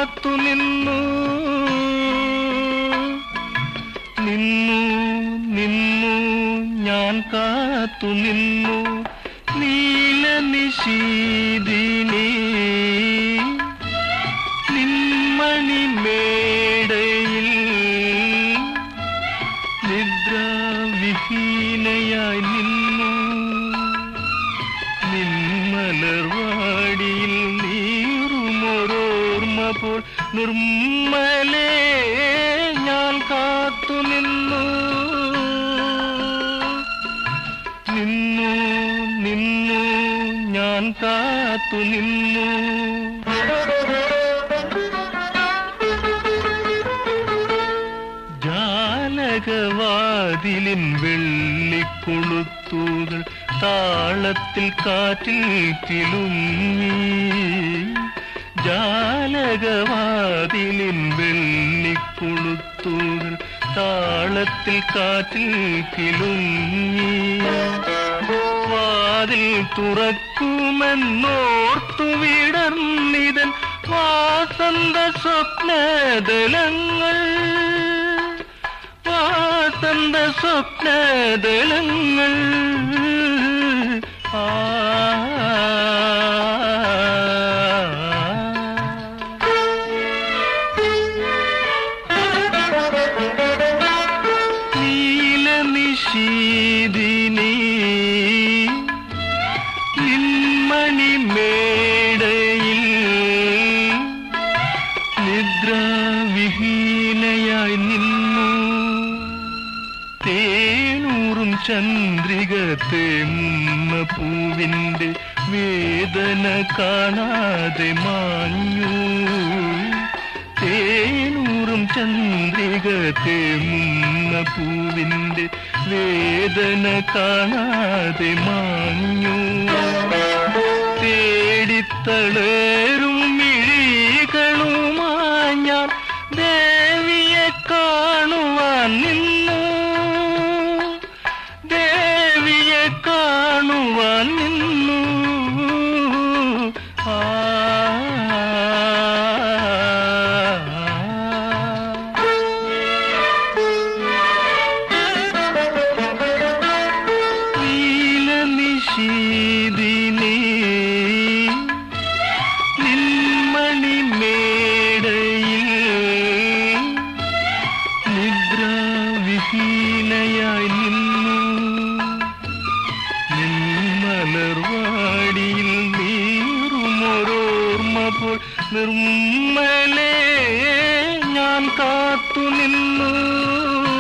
കാത്തു നിന്നു നിന്നു നിന്നു ഞാൻ കാത്തു നിന്നു നീല നിശീതിനി നിന്മണി മേടയിൽ നിദ്രാവിഹീനയായി നിന്നു നിന്മലർവാടിയിൽ നീറുമൊരോർമ്മ പോൽ നിർമ്മലേ ഞാൻ കാത്തു നിന്നു നിന്നു നിന്നു ഞാൻ കാത്തു നിന്നു ജാലകവാതിലിൻ വെള്ളിക്കൊളുത്തുകൾ താളത്തിൽ കാറ്റിൽ കിളുങ്ങി ജാലകവാതിലിൻ വെള്ളിക്കൊളുത്തുകൾ താളത്തിൽ കാറ്റിൽ കിളുങ്ങി വാതിൽ തുറക്കുമെന്നോർത്തു വിടർന്നിതൻ വാസന്ത സ്വപ്നദലങ്ങൾ വാസന്ത സ്വപ്നദലങ്ങൾ ആ നീല നിശീതിനി നിന്മണി മേടയിൽ നിദ്രാവിഹീനയായി നിന്നു തേനൂറും ചന്ദ്രിക തേമുന്ന പൂവിന്റെ വേദന കാണാതെ മാഞ്ഞു തേനൂറും ചന്ദ്രിക തേമുന്ന പൂവിന്റെ വേദന കാണാതെ മാഞ്ഞു തേടിത്തളരും മിഴികളുമായി ഞാൻ ദേവിയെ കാണുവാൻ നിന്നു ദേവിയെ കാണുവാൻ നിന്നു ആ നീല നിശീതിനി നിന്മണി മേടയിൽ നിദ്രാവിഹീനയായി നിന്നു നിന്മലർവാടിയിൽ നീറുമൊരോർമ്മ പോൽ നിർമ്മലേ ഞാൻ കാത്തു നിന്നു